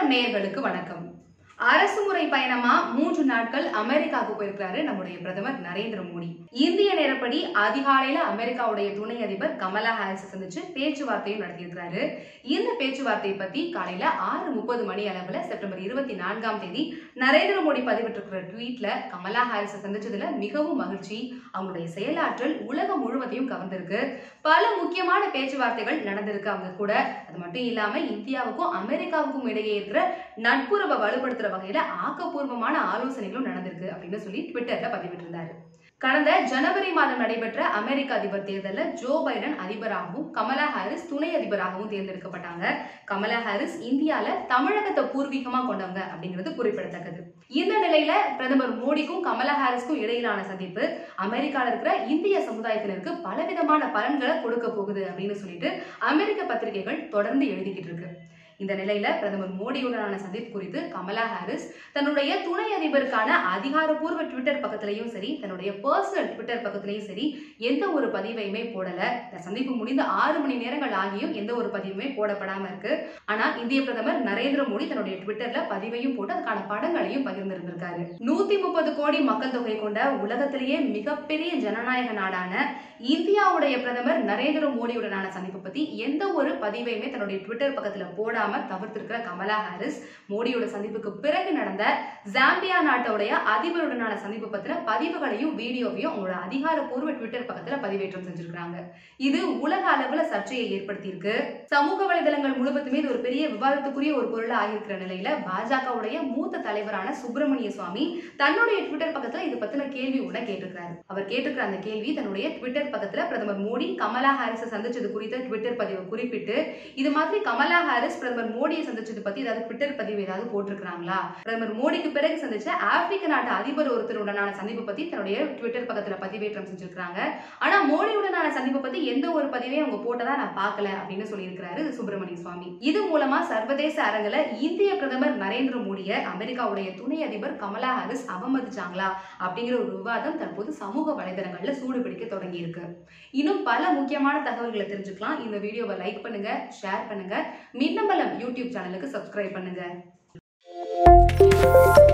வணக்கம் நேயர்களுக்கு வணக்கம் அரசு முறை பயணமா மூன்று நாட்கள் அமெரிக்காவுக்கு போயிருக்கிறாரு நம்முடைய பிரதமர் நரேந்திர மோடி இந்திய நேரப்படி அதிகாலையில அமெரிக்காவுடைய துணை அதிபர் கமலா ஹாரிஸ் சந்திச்சு பேச்சுவார்த்தையும் நடத்தியிருக்கிறாரு இந்த பேச்சுவார்த்தையை பத்தி காலையில ஆறு முப்பது மணி அளவுல செப்டம்பர் இருபத்தி நான்காம் தேதி நரேந்திர மோடி பதிவிட்டிருக்கிற ட்வீட்ல கமலா ஹாரிஸை சந்திச்சதுல மிகவும் மகிழ்ச்சி அவங்களுடைய செயலாற்றல் உலகம் முழுவதையும் கவர்ந்திருக்கு பல முக்கியமான பேச்சுவார்த்தைகள் நடந்திருக்கு அவங்க கூட அது மட்டும் இல்லாம இந்தியாவுக்கும் அமெரிக்காவுக்கும் இடையே இருக்கிற நட்புறவை வலுப்படுத்துற வகையில ஆக்கப்பூர்வமான ஆலோசனைகளும் நடந்திருக்கு அப்படின்னு சொல்லி ட்விட்டர்ல பதிவிட்டிருந்தாரு கடந்த ஜனவரி மாதம் நடைபெற்ற அமெரிக்க அதிபர் தேர்தலில் ஜோ பைடன் அதிபராகவும் கமலா ஹாரிஸ் துணை அதிபராகவும் தேர்ந்தெடுக்கப்பட்டாங்க கமலா ஹாரிஸ் இந்தியால தமிழகத்தை பூர்வீகமா கொண்டவங்க அப்படிங்கிறது குறிப்பிடத்தக்கது இந்த நிலையில பிரதமர் மோடிக்கும் கமலா ஹாரிஸ்க்கும் இடையிலான சந்திப்பு அமெரிக்கால இருக்கிற இந்திய சமுதாயத்தினருக்கு பலவிதமான பலன்களை கொடுக்க போகுது அப்படின்னு சொல்லிட்டு அமெரிக்க பத்திரிகைகள் தொடர்ந்து எழுதிக்கிட்டு இருக்கு இந்த நிலையில பிரதமர் மோடியுடனான சந்திப்பு குறித்து கமலா ஹாரிஸ் தன்னுடைய துணை அதிபருக்கான அதிகாரப்பூர்வ ட்விட்டர் பக்கத்திலையும் சரி தன்னுடைய பர்சனல் ட்விட்டர் பக்கத்திலையும் சரி எந்த ஒரு பதிவையுமே போடல இந்த சந்திப்பு முடிந்து ஆறு மணி நேரங்கள் ஆகியும் எந்த ஒரு பதிவுமே போடப்படாம இருக்கு ஆனா இந்திய பிரதமர் நரேந்திர மோடி தன்னுடைய ட்விட்டர்ல பதிவையும் போட்டு அதுக்கான படங்களையும் பகிர்ந்திருந்திருக்காரு நூத்தி முப்பது கோடி மக்கள் தொகை கொண்ட உலகத்திலேயே மிகப்பெரிய ஜனநாயக நாடான இந்தியாவுடைய பிரதமர் நரேந்திர மோடியுடனான சந்திப்பு பத்தி எந்த ஒரு பதிவையுமே தன்னுடைய ட்விட்டர் பக்கத்துல போடாம தவிர்த்திருக்கிற கமலா ஹாரிஸ் மோடியோட சந்திப்புக்கு பிறகு நடந்த ஜாம்பியா நாட்டோடைய அதிபருடனான சந்திப்பு பத்தின பதிவுகளையும் வீடியோவையும் அவங்களோட அதிகாரப்பூர்வ ட்விட்டர் பக்கத்துல பதிவேற்றம் செஞ்சிருக்காங்க இது உலக அளவுல சர்ச்சையை ஏற்படுத்தியிருக்கு சமூக வலைதளங்கள் முழுவதுமே இது ஒரு பெரிய விவாதத்துக்குரிய ஒரு பொருளா ஆகியிருக்கிற நிலையில பாஜகவுடைய மூத்த தலைவரான சுப்பிரமணிய சுவாமி தன்னுடைய ட்விட்டர் பக்கத்துல இது பத்தின கேள்வி ஒண்ண கேட்டிருக்காரு அவர் கேட்டிருக்கிற அந்த கேள்வி தன்னுடைய ட்விட்டர் பக்கத்துல பிரதமர் மோடி கமலா ஹாரிஸை சந்திச்சது குறித்த ட்விட்டர் பதிவை குறிப்பிட்டு இது மாதிரி கமலா ஹாரிஸ் பிரதமர் மோடியை சந்திச்சது பத்தி ஏதாவது ட்விட்டர் பதிவு ஏதாவது போட்டிருக்காங்களா பிரதமர் மோடிக்கு பிறகு சந்திச்ச ஆப்பிரிக்க நாட்டு அதிபர் ஒருத்தருடனான சந்திப்பு பத்தி தன்னுடைய ட்விட்டர் பக்கத்துல பதிவேற்றம் செஞ்சிருக்காங்க ஆனா மோடியுடனான சந்திப்பு பத்தி எந்த ஒரு பதிவையும் அவங்க போட்டதா நான் பார்க்கல அப்படின்னு சொல்லியிருக்கிறாரு சுப்பிரமணிய சுவாமி இது மூலமா சர்வதேச அரங்குல இந்திய பிரதமர் நரேந்திர மோடிய அமெரிக்காவுடைய துணை அதிபர் கமலா ஹாரிஸ் அவமதிச்சாங்களா அப்படிங்கிற ஒரு விவாதம் தற்போது சமூக வலைதளங்கள்ல சூடு பிடிக்க தொடங்கி இருக்கு இன்னும் பல முக்கியமான தகவல்களை தெரிஞ்சுக்கலாம் இந்த வீடியோவை லைக் பண்ணுங்க ஷேர் பண்ணுங்க மின்னம்பலம் யூடியூப் சேனலுக்கு சப்ஸ்கிரைப் பண்ணுங்க